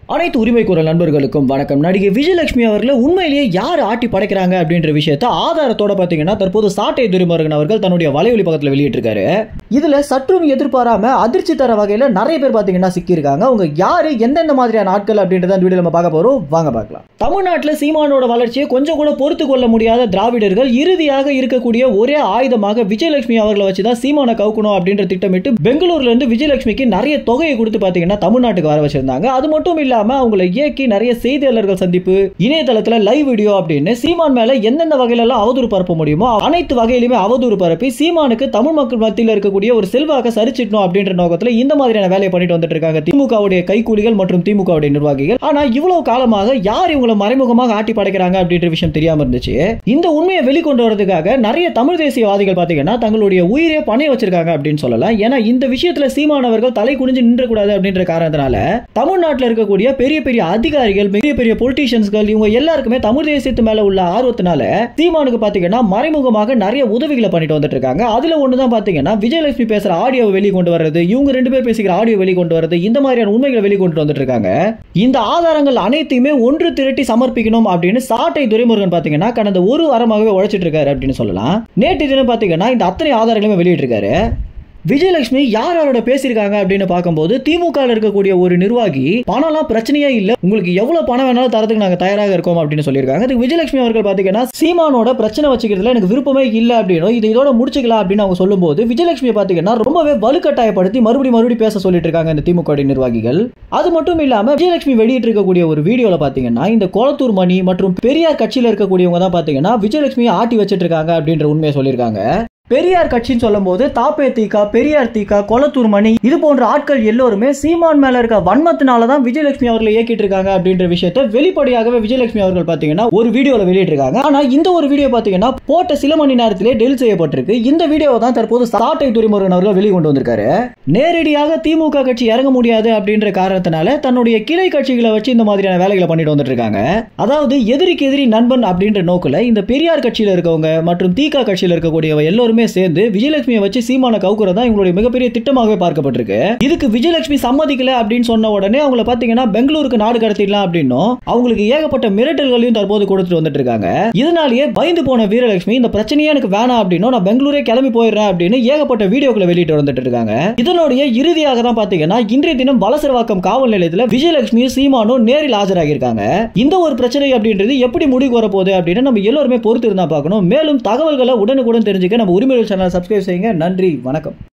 அனைத்து உரிமை குரல் நண்பர்களுக்கும் வணக்கம் நடிகை விஜயலட்சுமி அவர்களை உண்மையிலேயே யார் ஆட்டி படைக்கிறாங்க அப்படின்ற விஷயத்த ஆதாரத்தோட பார்த்தீங்கன்னா தற்போது சாட்டை துரைமுருகன் அவர்கள் தன்னுடைய வலைவலி பக்கத்தில் வெளியிட்டிருக்காரு இதுல சற்றும் எதிர்பாராம அதிர்ச்சி தர வகையில நிறைய பேர் பார்த்தீங்கன்னா சிக்கியிருக்காங்க அவங்க யாரு எந்தெந்த மாதிரியான ஆட்கள் அப்படின்றத அந்த வீடியோ நம்ம பார்க்க போறோம் வாங்க பார்க்கலாம் தமிழ்நாட்டில் சீமானோட வளர்ச்சியை கொஞ்சம் கூட பொறுத்து கொள்ள முடியாத திராவிடர்கள் இறுதியாக இருக்கக்கூடிய ஒரே ஆயுதமாக விஜயலட்சுமி அவர்களை வச்சு தான் சீமானை கவுக்கணும் அப்படின்ற திட்டமிட்டு பெங்களூர்ல இருந்து விஜயலட்சுமிக்கு நிறைய தொகையை கொடுத்து பார்த்தீங்கன்னா தமிழ்நாட்டுக்கு வர வச்சிருந்தாங்க அது மட்டும் இல்லாம அவங்களை இயக்கி நிறைய செய்தியாளர்கள் சந்திப்பு இணையதளத்துல லைவ் வீடியோ அப்படின்னு சீமான் மேல எந்தெந்த வகையில எல்லாம் அவதூறு பரப்ப முடியுமோ அனைத்து வகையிலுமே அவதூறு பரப்பி சீமானுக்கு தமிழ் மக்கள் மத்தியில் இருக்கக்கூடிய ஒரு செல்வாக்க சரிச்சிடணும் அப்படின்ற நோக்கத்துல இந்த மாதிரியான வேலையை பண்ணிட்டு வந்துட்டு இருக்காங்க திமுகவுடைய கைக்கூலிகள் மற்றும் திமுகவுடைய நிர்வாகிகள் ஆனா இவ்வளவு காலமாக யார் இவங்களை மறைமுகமாக ஆட்டி படைக்கிறாங்க அப்படின்ற விஷயம் தெரியாம இருந்துச்சு இந்த உண்மையை வெளிக்கொண்டு வரதுக்காக நிறைய தமிழ் தேசியவாதிகள் பாத்தீங்கன்னா தங்களுடைய உயிரே பணைய வச்சிருக்காங்க அப்படின்னு சொல்லலாம் ஏன்னா இந்த விஷயத்துல சீமானவர்கள் தலை குனிஞ்சு நின்றக்கூடாது அப்படின்ற காரணத்தினால தமிழ்நாட்டில் இருக்கக்கூடிய பெரிய பெரிய அதிகாரிகள் பெரிய பெரிய பொலிட்டீஷியன்ஸ்கள் இவங்க எல்லாருக்குமே தமிழ் தேசியத்து மேல உள்ள ஆர்வத்தினால சீமானுக்கு பாத்தீங்கன்னா மறைமுகமாக நிறைய உதவிகளை பண்ணிட்டு வந்துட்டு இருக்காங்க அதுல ஒண்ணுதான் பாத்தீங்கன்னா விஜயலட்சுமி பேசுற ஆடியோவை வெளி கொண்டு வர்றது இவங்க ரெண்டு பேர் பேசுகிற ஆடியோ வெளி கொண்டு வர்றது இந்த மாதிரியான உண்மைகளை வெளி கொண்டு வந்துட்டு இருக்காங்க இந்த ஆதாரங்கள் அனைத்தையுமே ஒன்று திரட்டி சமர்ப்பிக்கணும் அப்படின்னு சாட்டை துரைமுருகன் பாத்தீங்கன்னா கடந்த ஒரு வாரமாகவே உழைச்சிட்டு இருக்காரு அப்படின்னு சொல்லலாம் நேற்று தினம் பாத்தீங்கன்னா இந்த அத்தனை ஆதாரங்களுமே வெளியிட்டிருக்காரு விஜயலட்சுமி யார் யாரோட பேசியிருக்காங்க அப்படின்னு பார்க்கும்போது திமுக இருக்கக்கூடிய ஒரு நிர்வாகி பணம்லாம் பிரச்சனையே இல்ல உங்களுக்கு எவ்வளவு பணம் வேணாலும் தரதுக்கு நாங்க தயாராக இருக்கோம் அப்படின்னு சொல்லியிருக்காங்க அதுக்கு விஜயலட்சுமி அவர்கள் பாத்தீங்கன்னா சீமானோட பிரச்சனை வச்சுக்கிறதுல எனக்கு விருப்பமே இல்ல அப்படின்னு இது இதோட முடிச்சுக்கலாம் அப்படின்னு அவங்க சொல்லும்போது விஜயலட்சுமி பாத்தீங்கன்னா ரொம்பவே வலுக்கட்டாயப்படுத்தி மறுபடியும் மறுபடியும் பேச சொல்லிட்டு இருக்காங்க இந்த திமுக நிர்வாகிகள் அது மட்டும் இல்லாம விஜயலட்சுமி வெளியிட்டு இருக்கக்கூடிய ஒரு வீடியோல பாத்தீங்கன்னா இந்த கொளத்தூர் மணி மற்றும் பெரியார் கட்சியில இருக்கக்கூடியவங்க தான் பாத்தீங்கன்னா விஜயலட்சுமியை ஆட்டி வச்சிட்டு இருக்காங்க அப்படின்ற உண்மையை சொல்லியிருக்காங்க பெரியார் கட்சின்னு சொல்லும் போது தாப்பே தீகா பெரியார் தீகா கொளத்தூர் மணி இது போன்ற ஆட்கள் எல்லோருமே சீமான் மேல இருக்க வன்மத்தினால தான் விஜயலட்சுமி அவர்களை இயக்கிட்டு இருக்காங்க அப்படின்ற விஷயத்த வெளிப்படையாகவே விஜயலட்சுமி அவர்கள் பாத்தீங்கன்னா ஒரு வீடியோல வெளியிட்டிருக்காங்க ஆனா இந்த ஒரு வீடியோ பாத்தீங்கன்னா போட்ட சில மணி நேரத்திலே டெலிட் செய்யப்பட்டிருக்கு இந்த வீடியோவை தான் தற்போது சாட்டை துரைமுருகன் அவர்கள் வெளிக்கொண்டு வந்திருக்காரு நேரடியாக திமுக கட்சி இறங்க முடியாது அப்படின்ற காரணத்தினால தன்னுடைய கிளை கட்சிகளை வச்சு இந்த மாதிரியான வேலைகளை பண்ணிட்டு வந்துட்டு இருக்காங்க அதாவது எதிரிக்கு எதிரி நண்பன் அப்படின்ற நோக்குல இந்த பெரியார் கட்சியில இருக்கவங்க மற்றும் தீகா கட்சியில இருக்கக்கூடியவங்க எல்லோருமே எல்லாருமே சேர்ந்து விஜயலட்சுமியை வச்சு சீமான கவுக்குறதா இவங்களுடைய மிகப்பெரிய திட்டமாகவே பார்க்கப்பட்டிருக்கு இதுக்கு விஜயலட்சுமி சம்மதிக்கல அப்படின்னு சொன்ன உடனே அவங்கள பாத்தீங்கன்னா பெங்களூருக்கு நாடு கடத்திடலாம் அப்படின்னும் அவங்களுக்கு ஏகப்பட்ட மிரட்டல்களையும் தற்போது கொடுத்துட்டு வந்துட்டு இருக்காங்க இதனாலேயே பயந்து போன வீரலட்சுமி இந்த பிரச்சனையே எனக்கு வேணாம் அப்படின்னும் நான் பெங்களூரே கிளம்பி போயிடுறேன் அப்படின்னு ஏகப்பட்ட வீடியோக்களை வெளியிட்டு வந்துட்டு இருக்காங்க இதனுடைய இறுதியாக தான் பாத்தீங்கன்னா இன்றைய தினம் வலசரவாக்கம் காவல் நிலையத்தில் விஜயலட்சுமியும் சீமானும் நேரில் ஆஜராகியிருக்காங்க இந்த ஒரு பிரச்சனை அப்படின்றது எப்படி முடிவு வரப்போகுது அப்படின்னு நம்ம எல்லோருமே பொறுத்து இருந்தா பார்க்கணும் மேலும் தகவல்களை உடனுக்குடன் தெரிஞ்சுக்க நம்ம உரிமைகள் சேனல் சப்ஸ்கிரைப் செய்யுங்க நன்றி வணக்கம்